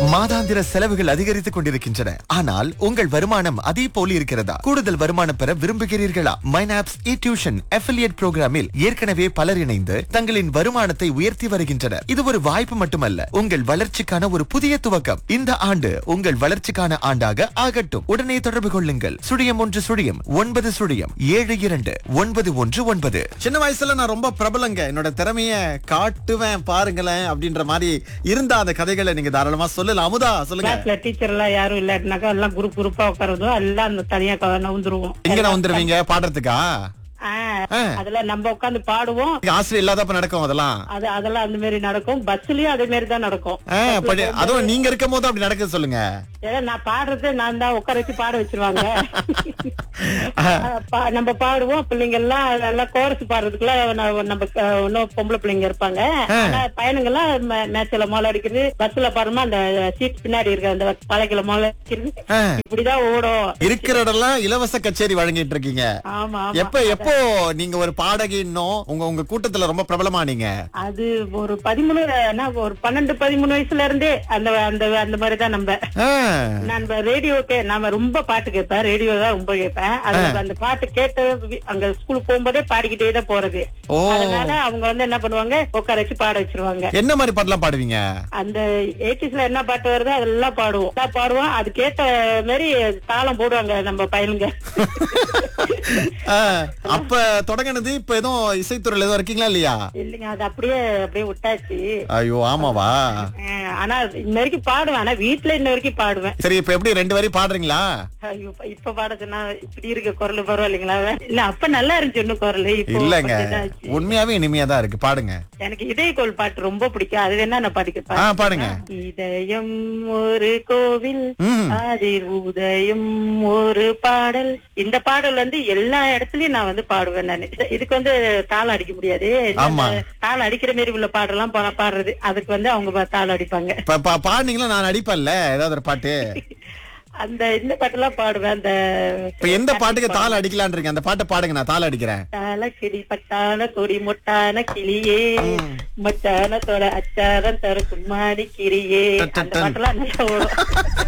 மாதாந்திர செலவுகள் அதிகரித்துக் கொண்டிருக்கின்றன ஆனால் உங்கள் வருமானம் அதே போல இருக்கிறதா கூடுதல் வருமானம் பெற விரும்புகிறீர்களா மைனாப்ஸ் இ டியூஷன் அஃபிலியேட் புரோகிராமில் ஏற்கனவே பலர் இணைந்து தங்களின் வருமானத்தை உயர்த்தி வருகின்றனர் இது ஒரு வாய்ப்பு மட்டுமல்ல உங்கள் வளர்ச்சிக்கான ஒரு புதிய துவக்கம் இந்த ஆண்டு உங்கள் வளர்ச்சிக்கான ஆண்டாக ஆகட்டும் உடனே தொடர்பு கொள்ளுங்கள் சுழியம் ஒன்று சுழியம் ஒன்பது சுழியம் ஏழு இரண்டு ஒன்பது ஒன்று ஒன்பது சின்ன வயசுல நான் ரொம்ப பிரபலங்க என்னோட திறமைய காட்டுவேன் பாருங்களேன் அப்படின்ற மாதிரி இருந்த அந்த கதைகளை நீங்க தாராளமா சொல்லலாம் அமுதா சொல்லுங்க கிளாஸ்ல டீச்சர் எல்லாம் யாரும் இல்லாட்டினாக்கா எல்லாம் குரூப் குரூப்பா உட்காரதும் எல்லாம் அந்த தனியா க- நவுந்துருவோம் எங்க நான் வந்துருவீங்க பாடுறதுக்கா ஆ, ஆ. அதுல நம்ம உட்கார்ந்து பாடுவோம் இங்க ஆசிரியர் இல்லாதப்ப நடக்கும் அதெல்லாம் அது அதெல்லாம் அந்த மாதிரி நடக்கும் பஸ்லயும் அதே மாதிரி தான் நடக்கும் ஆ, படி- அதுவும் நீங்க இருக்கும் போது அப்படி நடக்க சொல்லுங்க ஏன்னா நான் பாடுறது நான் தான் உட்கார வச்சு பாட வச்சிருவாங்க பா- நம்ம பாடுவோம் பிள்ளைங்க எல்லாம் நல்லா கோரஸ் பாடுறதுக்குள்ள ந- நம்ம க- இன்னும் பொம்பளை பிள்ளைங்க இருப்பாங்க ஆனா பையனுங்க எல்லாம் மேட்ச்ல மோள அடிக்கிறது பஸ்ல பாருமா அந்த சீட் பின்னாடி இருக்க அந்த பழகில மோள அடிக்கிறது ஆ. இப்படிதான் ஓடும் இருக்கிற இடம்லாம் இலவச கச்சேரி வழங்கிட்டு இருக்கீங்க ஆமா ஆமா எப்ப எப்போ நீங்க ஒரு பாடகின்னோ உங்க உங்க கூட்டத்துல ரொம்ப பிரபலமா நீங்க அது ஒரு பதிமூணு என்ன, ஒரு பன்னெண்டு பதிமூணு வயசுல இருந்தே அந்த அந்த அந்த மாதிரி தான் நம்ம ஆ. நான் ரேடியோ கே நாம ரொம்ப பாட்டு கேட்பேன் ரேடியோ தான் ரொம்ப கேட்பேன் அது அந்த பாட்டு கேட்டு வி- அங்க ஸ்கூலுக்கு போகும்போதே பாடிக்கிட்டே தான் போறது ஓ அதனால அவங்க வந்து என்ன பண்ணுவாங்க உட்கார வச்சு பாட வச்சிருவாங்க என்ன மாதிரி பாட்டுலாம் பாடுவீங்க அந்த எயிட்டிஸ்ல என்ன பாட்டு வருதோ அதெல்லாம் பாடுவோம் எல்லாம் பாடுவோம் அதுக்கேத்த மாதிரி தாளம் போடுவாங்க நம்ம பையனுங்க ஆ, அப்ப தொடங்கினது இப்ப எதுவும் இசைத்துறையில எதுவும் இருக்கீங்களா இல்லையா இல்லைங்க அது அப்படியே அப்படியே விட்டாச்சு ஐயோ ஆமாவா அஹ் ஆனா இன்ன வரைக்கும் பாடுவேன் ஆனா வீட்டுல இன்ன வரைக்கும் பாடுவேன் சரி இப்ப எப்படி ரெண்டு வரி பாடுறீங்களா ஐயோ, இப்ப- இப்ப பாட சொன்னா இப்படி இருக்க குரல் பரவாயில்லைங்களா இல்ல அப்ப நல்லா இருந்துச்சு இன்னும் குரல் இப்போ இல்லங்க கொஞ்சம் இதாச்சு. உண்மையாவே இனிமையா தான் இருக்கு பாடுங்க எனக்கு இதய கோல் பாட்டு ரொம்ப பிடிக்கும் அது வேணா நான் ஆ படிக்க பாடுங்க இதயம் ஒரு கோவில் ம். அதில் உதயம் ஒரு பாடல் இந்த பாடல் வந்து எல்லா இடத்துலயும் நான் வந்து பாடுவேன் நான் இதுக்கு வந்து தாளம் அடிக்க முடியாது ஆமா. அந்த தாளம் அடிக்கிற மாதிரி உள்ள பாடலாம் பா- பாடுறது அதுக்கு வந்து அவங்க பா- தாளம் அடிப்பாங்க இப்ப பா- பாடுனீங்களா நான் அடிப்பேன்ல ஏதாவது ஒரு பாட்டு அந்த இந்த பாட்டெல்லாம் பாடுவேன் அந்த இப்ப எந்த பாட்டுக்கு தாள அடிக்கலான் இருக்கேன் அந்த பாட்டை பாடுங்க நான் தாள அடிக்கிறேன் தாள கிளி பட்டான கொடி மொட்டான கிளியே மச்சான தொட அச்சாரம் தர கும்மாடி கிளியே அந்த பாட்டெல்லாம் நல்லா ஓடும்